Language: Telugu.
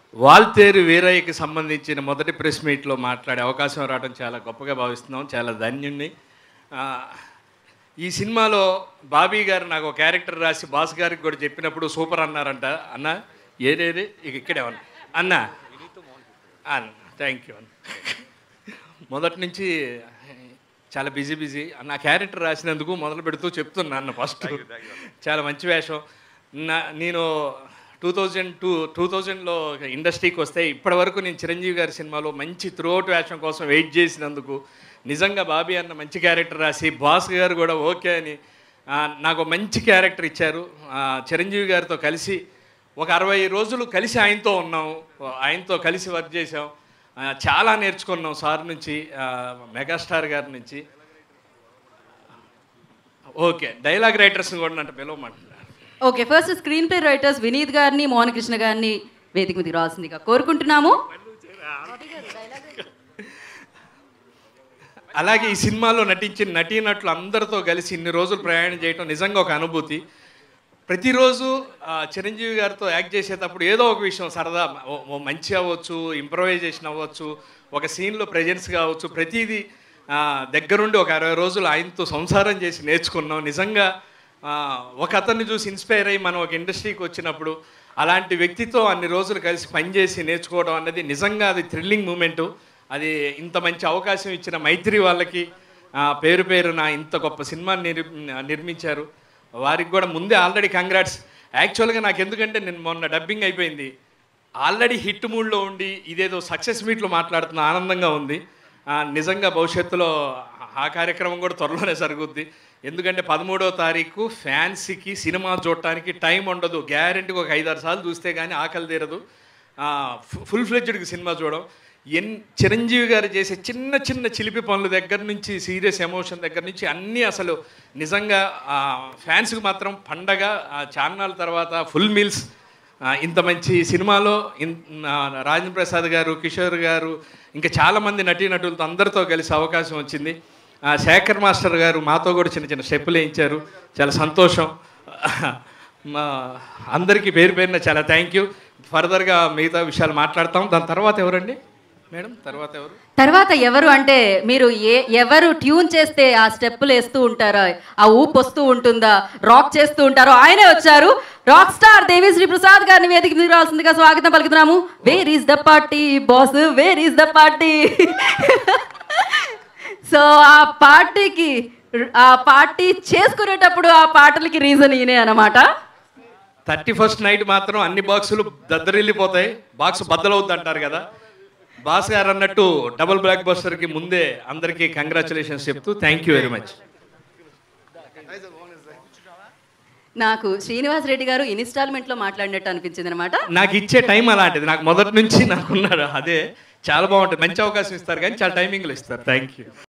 వాల్తేరు వీరయ్యకి సంబంధించిన మొదటి ప్రెస్ మీట్లో మాట్లాడే అవకాశం రావడం చాలా గొప్పగా భావిస్తున్నాం చాలా ధన్యుణ్ణి ఆ, ఈ సినిమాలో బాబీ గారు నాకు ఒక క్యారెక్టర్ రాసి బాస్ గారికి కూడా చెప్పినప్పుడు సూపర్ అన్నారంట అన్న ఏదేది ఇక ఇక్కడే ఉన్నా అన్న అన్న థ్యాంక్ యూ అన్న మొదటి నుంచి చాలా బిజీ బిజీ నా క్యారెక్టర్ రాసినందుకు మొదలు పెడుతూ చెప్తున్నా అన్న ఫస్ట్ చాలా మంచి వేషం నా నేను టూ థౌజండ్ టూ టూ థౌజండ్లో ఇండస్ట్రీకి వస్తే ఇప్పటి వరకు నేను చిరంజీవి గారి సినిమాలో మంచి త్రూఅవుట్ వేషం కోసం వెయిట్ చేసినందుకు నిజంగా బాబీ అన్న మంచి క్యారెక్టర్ రాసి బాస్ గారు కూడా ఓకే అని ఆ, నాకు మంచి క్యారెక్టర్ ఇచ్చారు ఆ, చిరంజీవి గారితో కలిసి ఒక అరవై రోజులు కలిసి ఆయనతో ఉన్నాం ఆయనతో కలిసి వర్క్ చేసాం ఆ, చాలా నేర్చుకున్నాం సార్ నుంచి ఆ, మెగాస్టార్ గారి నుంచి ఓకే డైలాగ్ రైటర్స్ని కూడా నన్ను పిలవమంటున్నారు okay first screenplay writers Vineeth గారిని మోహన్ కృష్ణ గారిని వేదిక మీదకి రావాల్సిందిగా కోరుకుంటున్నాము అలాగే ఈ సినిమాలో నటించిన నటీనటులు అందరితో కలిసి ఇన్ని రోజులు ప్రయాణం చేయడం నిజంగా ఒక అనుభూతి ప్రతిరోజు ఆ, చిరంజీవి గారితో యాక్ట్ చేసేటప్పుడు ఏదో ఒక విషయం సరదా ఓ- ఓ మంచి అవ్వచ్చు ఇంప్రవైజేషన్ అవ్వచ్చు ఒక సీన్లో ప్రజెన్స్ కావచ్చు ప్రతిదీ ఆ, దగ్గరుండి ఒక అరవై రోజులు ఆయనతో సంసారం చేసి నేర్చుకున్నాం నిజంగా ఆ, ఒక అతన్ని చూసి ఇన్స్పైర్ అయ్యి మనం ఒక ఇండస్ట్రీకి వచ్చినప్పుడు అలాంటి వ్యక్తితో అన్ని రోజులు కలిసి పనిచేసి నేర్చుకోవడం అన్నది నిజంగా అది థ్రిల్లింగ్ మూమెంటు అది ఇంత మంచి అవకాశం ఇచ్చిన మైత్రి వాళ్ళకి ఆ, పేరు పేరున ఇంత గొప్ప సినిమాని నిర్ నిర్మించారు వారికి కూడా ముందే ఆల్రెడీ కంగ్రాట్స్ యాక్చువల్గా నాకు ఎందుకంటే నేను మొన్న డబ్బింగ్ అయిపోయింది ఆల్రెడీ హిట్ మూడ్లో ఉండి ఇదేదో సక్సెస్ మీట్లో మాట్లాడుతున్న ఆనందంగా ఉంది ఆ, నిజంగా భవిష్యత్తులో ఆ కార్యక్రమం కూడా త్వరలోనే జరుగుద్ది ఎందుకంటే పదమూడవ తారీఖు ఫ్యాన్సీకి సినిమా చూడటానికి టైం ఉండదు గ్యారెంటీకి ఒక ఐదారు సార్లు చూస్తే కానీ ఆకలి తీరదు ఫుల్ ఫ్లెడ్జ్డ్కి సినిమా చూడడం ఎన్ చిరంజీవి గారు చేసే చిన్న చిన్న చిలిపి పనుల దగ్గర నుంచి సీరియస్ ఎమోషన్ దగ్గర నుంచి అన్నీ అసలు నిజంగా ఫ్యాన్స్కి మాత్రం పండగ చాన్నాళ్ళ తర్వాత ఫుల్ మీల్స్ ఆ, ఇంత మంచి సినిమాలో ఇన్ ఆ, రాజేంద్ర ప్రసాద్ గారు కిషోర్ గారు ఇంకా చాలామంది నటీనటులతో అందరితో కలిసి అవకాశం వచ్చింది ఆ, శేఖర్ మాస్టర్ గారు మాతో కూడా చిన్న చిన్న స్టెప్పులు వేయించారు చాలా సంతోషం మా అందరికీ పేరు పేరున చాలా థ్యాంక్ యూ ఫర్దర్గా మిగతా విషయాలు మాట్లాడతాం దాని తర్వాత ఎవరండి మేడం తర్వాత ఎవరు తర్వాత ఎవరు అంటే మీరు ఏ ఎవరు ట్యూన్ చేస్తే ఆ స్టెప్పులు వేస్తూ ఉంటారా ఆ ఊపు వస్తూ ఉంటుందా రాక్ చేస్తూ ఉంటారో ఆయనే వచ్చారు రాక్ స్టార్ దేవిశ్రీ ప్రసాద్ గారిని వేదిక మీద రావాల్సిందిగా స్వాగతం పలుకుతున్నాము where is the party boss where is the party so ఆ పార్టీకి ఆ పార్టీ చేసుకునేటప్పుడు ఆ పాటలకి రీజన్ ఈయనే అన్నమాట థర్టీ ఫస్ట్ నైట్ మాత్రం అన్ని బాక్సులు దద్దరిల్లిపోతాయి బాక్స్ బద్దలవుద్ది అంటారు కదా బాస్ గారు అన్నట్టు డబుల్ బ్లాక్ బస్టర్కి ముందే అందరికీ కంగ్రాచులేషన్స్ చెప్తూ థ్యాంక్ యూ వెరీ మచ్ నాకు శ్రీనివాస్ రెడ్డి గారు ఇన్స్టాల్మెంట్లో మాట్లాడినట్టు అనిపించింది అనమాట నాకు ఇచ్చే టైం అలాంటిది నాకు మొదటి నుంచి నాకున్నాడు అదే చాలా బాగుంటుంది మంచి అవకాశం ఇస్తారు కానీ చాలా టైమింగ్లు ఇస్తారు థ్యాంక్ యూ